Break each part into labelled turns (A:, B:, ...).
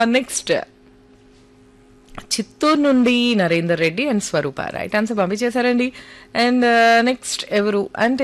A: next Chittoor నుండి Narender Reddy and Swarupa right answer పంపించేశారండి and next ఎవరు అంటే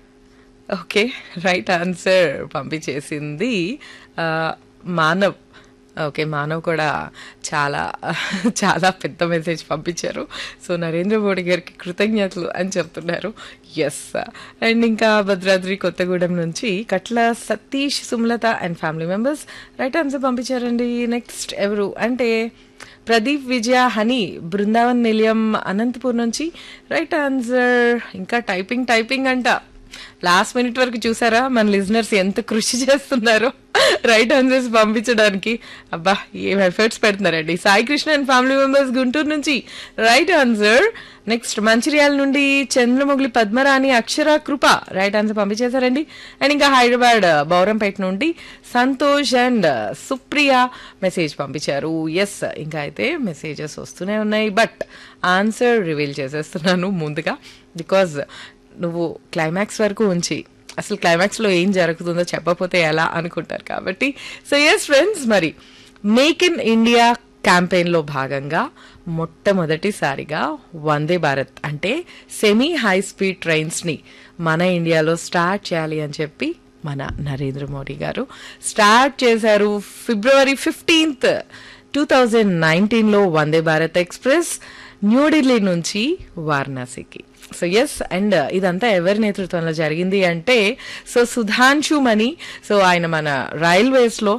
A: ఓకే రైట్ ఆన్సర్ పంపించేసింది ఆ, మానవ్ ఓకే మానవ్ కూడా చాలా చాలా పెద్ద మెసేజ్ పంపించారు సో నరేంద్ర మోడీ గారికి కృతజ్ఞతలు అని చెప్తున్నారు ఎస్ అండ్ ఇంకా భద్రాద్రి కొత్తగూడెం నుంచి Katla Satish Sumalatha and family members right answer పంపించారండి నెక్స్ట్ ఎవరు అంటే ప్రదీప్ విజయ హనీ బృందావన్ నిలయం అనంతపూర్ నుంచి రైట్ ఆన్సర్ ఇంకా టైపింగ్ టైపింగ్ అంట లాస్ట్ మినిట్ వరకు చూసారా మన లిజనర్స్ ఎంత కృషి చేస్తున్నారో రైట్ ఆన్సర్స్ పంపించడానికి అబ్బా ఏం ఎఫర్ట్స్ పెడుతున్నారండి Sai Krishna and family members Guntur నుంచి రైట్ ఆన్సర్ నెక్స్ట్ మంచిర్యాల నుండి చంద్రముగిలి పద్మరాణి అక్షర కృప రైట్ ఆన్సర్ పంపించేశారండి అండ్ ఇంకా హైదరాబాద్ బౌరంపేట నుండి సంతోష్ అండ్ సుప్రియ మెసేజ్ పంపించారు ఎస్ ఇంకా అయితే మెసేజెస్ వస్తూనే ఉన్నాయి బట్ ఆన్సర్ రివీల్ చేసేస్తున్నాను ముందుగా బికాజ్ నువ్వు క్లైమాక్స్ వరకు ఉంచి అసలు క్లైమాక్స్లో ఏం జరుగుతుందో చెప్పకపోతే ఎలా అనుకుంటారు కాబట్టి సో ఎస్ ఫ్రెండ్స్ మరి మేక్ ఇన్ ఇండియా క్యాంపెయిన్లో భాగంగా మొట్టమొదటిసారిగా వందే భారత్ అంటే సెమీ హై స్పీడ్ ట్రైన్స్ని మన ఇండియాలో స్టార్ట్ చేయాలి అని చెప్పి మన నరేంద్ర మోడీ గారు స్టార్ట్ చేశారు ఫిబ్రవరి ఫిఫ్టీన్త్ టూ థౌజండ్ నైన్టీన్లో వందే భారత్ ఎక్స్ప్రెస్ న్యూఢిల్లీ నుంచి వారణాసికి సో ఎస్ అండ్ ఇదంతా ఎవరి నేతృత్వంలో జరిగింది అంటే సో సుధాంశు మణి సో ఆయన మన రైల్వేస్లో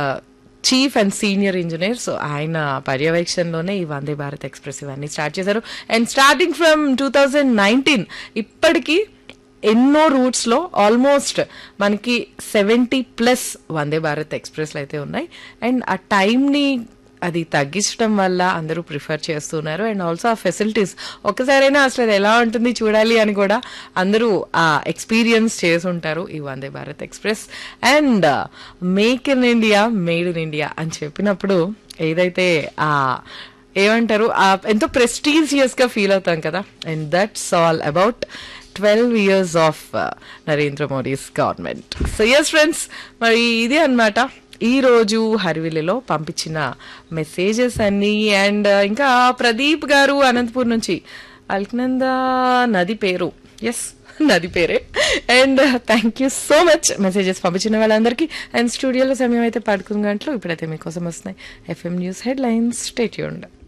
A: chief and senior engineer so ఆయన పర్యవేక్షణలోనే ఈ వందే భారత్ ఎక్స్ప్రెస్ ఇవన్నీ స్టార్ట్ చేశారు and starting from two thousand nineteen ఇప్పటికీ ఎన్నో రూట్స్లో ఆల్మోస్ట్ మనకి సెవెంటీ ప్లస్ వందే భారత్ ఎక్స్ప్రెస్లు అయితే ఉన్నాయి అండ్ ఆ టైంని అది తగ్గించడం వల్ల అందరూ ప్రిఫర్ చేస్తున్నారు అండ్ ఆల్సో ఆ ఫెసిలిటీస్ ఒక్కసారైనా అసలు అది ఎలా ఉంటుంది చూడాలి అని కూడా అందరూ ఆ ఎక్స్పీరియన్స్ చేసి ఉంటారు ఈ Vande Bharat express and make in India made in India అని చెప్పినప్పుడు ఏదైతే ఆ ఏమంటారు ఆ ఎంతో ప్రెస్టీజియస్ గా ఫీల్ అవుతాం కదా and that's all about twelve years of Narendra Modi's government so yes friends మరి ఇదే అన్నమాట ఈ రోజు హరివిల్లులో పంపించిన మెసేజెస్ అన్ని అండ్ ఇంకా ప్రదీప్ గారు అనంతపూర్ నుంచి అల్కనంద నది పేరు ఎస్ నది పేరే and thank you so much messages పంపించిన వాళ్ళందరికీ అండ్ స్టూడియోలో సమయం అయితే పడుకున్న గంటలు ఇప్పుడైతే మీకోసం వస్తున్నాయి FM news headlines stay tuned